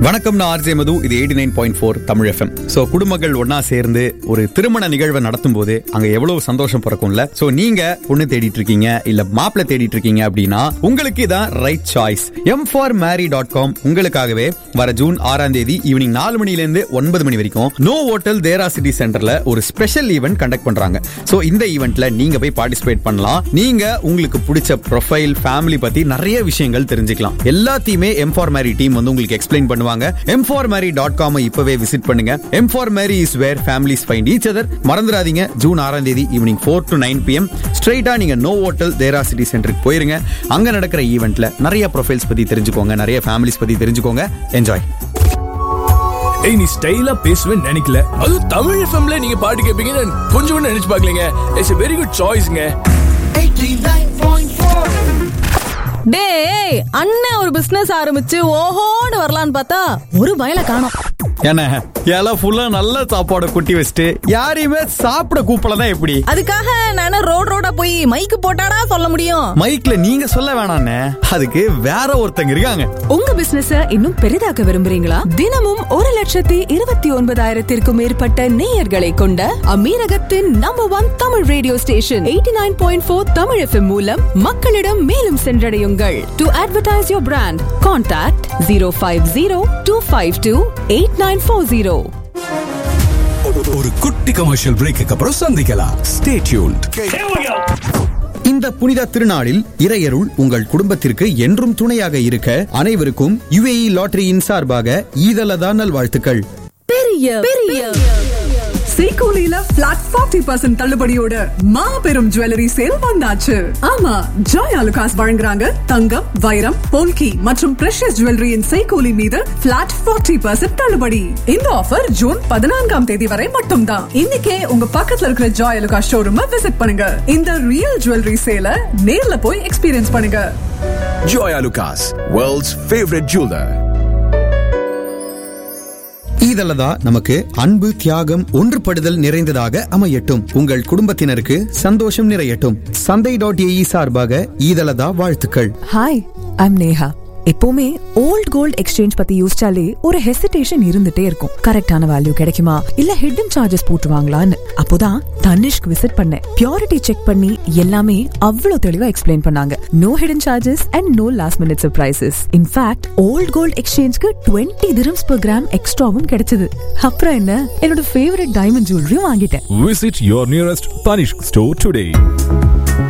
வணக்கம் நான் ஆர்ஜே மது இது eighty nine point four Tamil FM so குடும்பங்கள் ஒன்னா சேர்ந்து ஒரு திருமண நிகழ்வை நடத்தும் போது அங்க எவ்வளவு சந்தோஷம் பிறக்கும்ல ஸோ நீங்க பொண்ணு தேடிட்டு இருக்கீங்க இல்ல மாப்பிள்ளை தேடிட்டு இருக்கீங்க அப்படின்னா உங்களுக்கு இதான் right choice M for Marry dot com உங்களுக்காகவே வர ஜூன் ஆறாம் தேதி ஈவினிங் நாலு மணில இருந்து ஒன்பது மணி வரைக்கும் நோ ஹோட்டல் தேரா சிட்டி சென்டர்ல ஒரு ஸ்பெஷல் ஈவெண்ட் கண்டக்ட் பண்றாங்க ஸோ இந்த ஈவெண்ட்ல நீங்க போய் பார்ட்டிசிபேட் பண்ணலாம் நீங்க உங்களுக்கு பிடிச்ச ப்ரொஃபைல் ஃபேமிலி பத்தி நிறைய விஷயங்கள் தெரிஞ்சுக்கலாம் எல்லாத்தையுமே எம் ஃபார் மேரி டீம் வந்து உங்களுக்கு எக்ஸ்பிளைன் பண்ணுவாங்க M for Marry dot com இப்பவே விசிட் பண்ணுங்க M for Marry is where families find each other மறந்துடாதீங்க ஜூன் ஆறாம் தேதி evening four to nine PM ஸ்ட்ரைட்டா நீங்க நோ ஹோட்டல் தேரா சிட்டி சென்டருக்கு போயிருங்க அங்க நடக்கிற ஈவெண்ட்ல நிறைய ப்ரொஃபைல்ஸ் பத்தி தெரிஞ்சுக்கோங்க நிறைய ஃபேமிலிஸ் பத்தி தெரிஞ்சுக்கோங்க என்ஜாய் ஏய் நீ ஸ்டைலா பேசுவேன்னு நினைக்கல அது தமிழ் எஃப்எம்ல நீங்க பாட்டு கேட்பீங்கன்னு கொஞ்சம் கூட நினைச்சு பார்க்கலங்க இட்ஸ் வெரி குட் சாய்ஸ்ங்க டேய் அண்ணன் ஒரு பிசினஸ் ஆரம்பிச்சு ஓஹோன்னு வரலான்னு பார்த்தா ஒரு பயல காணோம் என்ன இலை ஃபுல்லா நல்ல சாப்பாடு கொட்டி வச்சுட்டு யாரையுமே சாப்பிட கூப்பிடலாம் எப்படி அதுக்காக நானே ரோட் ரோடா போய் மைக்கு போட்டாடா சொல்ல முடியும் மைக்ல நீங்க சொல்ல வேணாண்ணே அதுக்கு வேற ஒருத்தங்க இருக்காங்க உங்க பிசினஸ இன்னும் பெரிதாக்க விரும்புறீங்களா தினமும் ஒரு லட்சத்தி இருபத்தி ஒன்பதாயிரத்திற்கும் மேற்பட்ட நேயர்களை கொண்ட அமீரகத்தின் number one Tamil radio station eighty nine point four Tamil FM மூலம் மக்களிடம் மேலும் சென்றடையுங்கள் to advertise your brand contact zero five zero two five two eight nine four zero ஒரு குட்டி கமர்ஷியல் பிரேக்கு அப்புறம் சந்திக்கலாம் ஸ்டே டியூன்ட் இந்த புனித திருநாளில் இறையருள் உங்கள் குடும்பத்திற்கு என்றும் துணையாக இருக்க அனைவருக்கும் யுஏஇ லாட்டரியின் சார்பாக ஈதலதா நல்வாழ்த்துக்கள் பெரிய பெரிய சீகோலில பிளாட் ஃபார்ட்டி பர்சன்ட் தள்ளுபடியோட மாபெரும் ஜுவல்லரி சேல் வந்தாச்சு ஆமா ஜாய் அலுகாஸ் வழங்குறாங்க தங்கம் வைரம் போல்கி மற்றும் பிரஷஸ் ஜுவல்லரியின் சைகோலி மீது பிளாட் ஃபார்ட்டி பர்சன்ட் தள்ளுபடி இந்த ஆஃபர் ஜூன் பதினான்காம் தேதி வரை மட்டும்தான் இன்னைக்கே உங்க பக்கத்துல இருக்கிற ஜாய் அலுகாஸ் ஷோரூம் விசிட் பண்ணுங்க இந்த ரியல் ஜுவல்லரி சேல நேர்ல போய் எக்ஸ்பீரியன்ஸ் பண்ணுங்க Joya Lucas, world's favorite jeweler. ஈதலதா நமக்கு அன்பு தியாகம் ஒன்றுபடுதல் நிறைந்ததாக அமையட்டும் உங்கள் குடும்பத்தினருக்கு சந்தோஷம் நிறையட்டும் சந்தை டாட் ஏஇ சார்பாக ஈதலதா வாழ்த்துக்கள் ஹாய் ஐம் நேஹா எப்பவுமே ஓல்ட் கோல்ட் எக்ஸ்சேஞ்ச் பத்தி யோசிச்சாலே ஒரு ஹெசிடேஷன் இருந்துட்டே இருக்கும் கரெக்டான வேல்யூ கிடைக்குமா இல்ல ஹிடன் சார்ஜஸ் போட்டுருவாங்களான்னு அப்போதான் தனிஷ்க் விசிட் பண்ணேன் பியூரிட்டி செக் பண்ணி எல்லாமே அவ்வளவு தெளிவா எக்ஸ்பிளைன் பண்ணாங்க no hidden charges and no last minute surprises in fact old gold எக்ஸ்சேஞ்ச்க்கு டுவெண்ட்டி dirhams per கிராம் எக்ஸ்ட்ராவும் கிடைச்சது அப்புறம் என்ன என்னோட ஃபேவரட் டைமண்ட் ஜுவல்லரியும் வாங்கிட்டேன் visit your nearest Tanishq store today